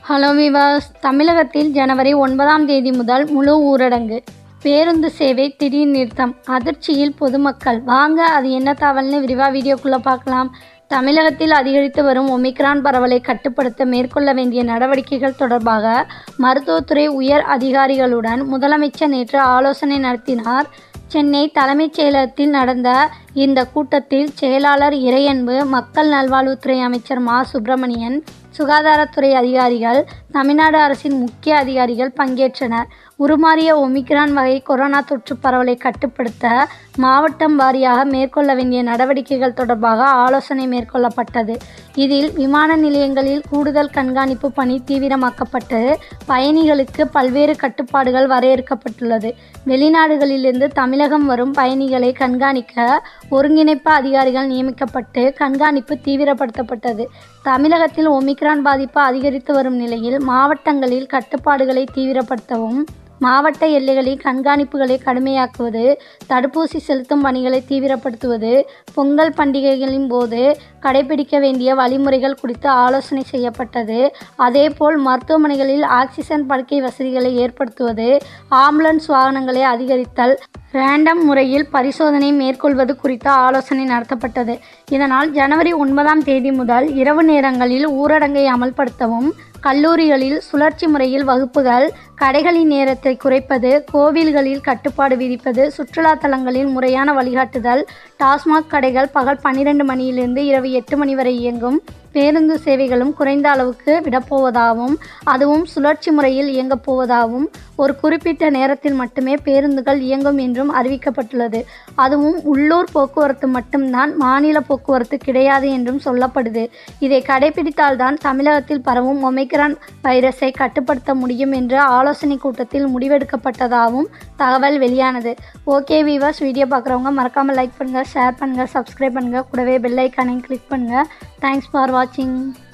hello விவாஸ் தமிழகத்தில் ஜனவரி ஒன்பதாம் தேதி முதல் முழு ஊரடங்கு பேருந்து சேவை திடீர் நிறுத்தம் அதிர்ச்சியில் பொதுமக்கள் வாங்க அது என்ன தகவல்னு விரிவாக வீடியோக்குள்ளே பார்க்கலாம் தமிழகத்தில் அதிகரித்து வரும் ஒமிக்ரான் பரவலை கட்டுப்படுத்த மேற்கொள்ள வேண்டிய நடவடிக்கைகள் தொடர்பாக மருத்துவத்துறை உயர் அதிகாரிகளுடன் முதலமைச்சர் நேற்று ஆலோசனை நடத்தினார் சென்னை தலைமைச் செயலகத்தில் நடந்த இந்த கூட்டத்தில் செயலாளர் இறையன்பு மக்கள் நல்வாழ்வுத்துறை அமைச்சர் மா சுப்பிரமணியன் சுகாதாரத்துறை அதிகாரிகள் தமிழ்நாடு அரசின் முக்கிய அதிகாரிகள் பங்கேற்றனர் உருமாறிய ஒமிக்ரான் வகை கொரோனா தொற்று பரவலை கட்டுப்படுத்த மாவட்டம் வாரியாக மேற்கொள்ள வேண்டிய நடவடிக்கைகள் தொடர்பாக ஆலோசனை மேற்கொள்ளப்பட்டது இதில் விமான நிலையங்களில் கூடுதல் கண்காணிப்பு பணி தீவிரமாக்கப்பட்டு பயணிகளுக்கு பல்வேறு கட்டுப்பாடுகள் வரையறுக்கப்பட்டுள்ளது வெளிநாடுகளிலிருந்து தமிழகம் வரும் பயணிகளை கண்காணிக்க ஒருங்கிணைப்பு அதிகாரிகள் நியமிக்கப்பட்டு கண்காணிப்பு தீவிரப்படுத்தப்பட்டது தமிழகத்தில் ஒமிக்ரான் பாதிப்பு அதிகரித்து வரும் நிலையில் மாவட்டங்களில் கட்டுப்பாடுகளை தீவிரப்படுத்தவும் மாவட்ட எல்லைகளில் கண்காணிப்புகளை கடுமையாக்குவது தடுப்பூசி செலுத்தும் பணிகளை தீவிரப்படுத்துவது பொங்கல் பண்டிகைகளின் போது கடைபிடிக்க வேண்டிய வழிமுறைகள் குறித்து ஆலோசனை செய்யப்பட்டது அதேபோல் மருத்துவமனைகளில் ஆக்சிஜன் படுக்கை வசதிகளை ஏற்படுத்துவது ஆம்புலன்ஸ் வாகனங்களை அதிகரித்தல் ரேண்டம் முறையில் பரிசோதனை மேற்கொள்வது குறித்த ஆலோசனை நடத்தப்பட்டது இதனால் ஜனவரி ஒன்பதாம் தேதி முதல் இரவு நேரங்களில் ஊரடங்கை அமல்படுத்தவும் கல்லூரிகளில் சுழற்சி முறையில் வகுப்புகள் கடைகளின் நேரத்தை குறைப்பது கோவில்களில் கட்டுப்பாடு விதிப்பது சுற்றுலா தலங்களில் முறையான வழிகாட்டுதல் டாஸ்மாக் கடைகள் பகல் பன்னிரண்டு மணியிலிருந்து இரவு எட்டு மணி வரை இயங்கும் பேருந்து சேவைகளும் குறைந்த அளவுக்கு விடப்போவதாகவும் அதுவும் சுழற்சி முறையில் இயங்கப் போவதாகவும் ஒரு குறிப்பிட்ட நேரத்தில் மட்டுமே பேருந்துகள் இயங்கும் என்றும் அறிவிக்கப்பட்டுள்ளது அதுவும் உள்ளூர் போக்குவரத்து மட்டும்தான் மாநில போக்குவரத்து கிடையாது என்றும் சொல்லப்படுது இதை கடைபிடித்தால்தான் தமிழகத்தில் பரவும் ஒமைக்ரான் வைரஸை கட்டுப்படுத்த முடியும் என்று ஆலோசனை கூட்டத்தில் முடிவெடுக்கப்பட்டதாகவும் தகவல் வெளியானது ஓகே வீவர்ஸ் வீடியோ பார்க்குறவங்க மறக்காமல் லைக் பண்ணுங்கள் ஷேர் பண்ணுங்கள் சப்ஸ்கிரைப் பண்ணுங்கள் கூடவே பெல் ஐக்கானையும் கிளிக் பண்ணுங்கள் தேங்க்ஸ் ஃபார் வாட்சிங்